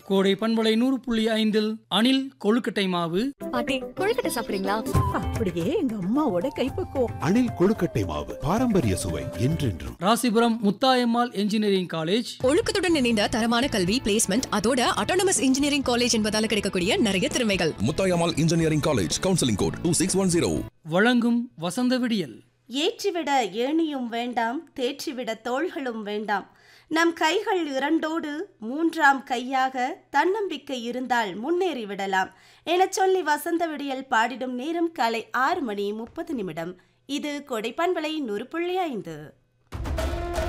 கோடை பண்பலை நூறு புள்ளி ஐந்தில் அணில் கொழுக்கட்டை மாவு பாட்டி கொழுக்கட்டை சாப்பிடுறீங்களா அப்படியே எங்க அம்மாவோட கைப்பக்குவம் அணில் கொழுக்கட்டை மாவு பாரம்பரிய சுவை என்றென்றும் ராசிபுரம் முத்தாயம்மாள் என்ஜினியரிங் காலேஜ் ஒழுக்கத்துடன் இணைந்த தரமான கல்வி பிளேஸ்மெண்ட் அதோட அட்டானமஸ் இன்ஜினியரிங் காலேஜ் என்பதால கிடைக்கக்கூடிய நிறைய திறமைகள் Muthayammal engineering college counselling code two six one zero வழங்கும் வசந்த விடியல் ஏற்றிவிட ஏணியும் வேண்டாம் தேற்றிவிட தோள்களும் வேண்டாம் நம் கைகள் இரண்டோடு மூன்றாம் கையாக தன்னம்பிக்கை இருந்தால் முன்னேறி விடலாம் எனச் சொல்லி வசந்த விடியல் பாடிடும் நேரம் காலை ஆறு மணி முப்பது நிமிடம் இது கொடைப்பண்பலை நூறு புள்ளி ஐந்து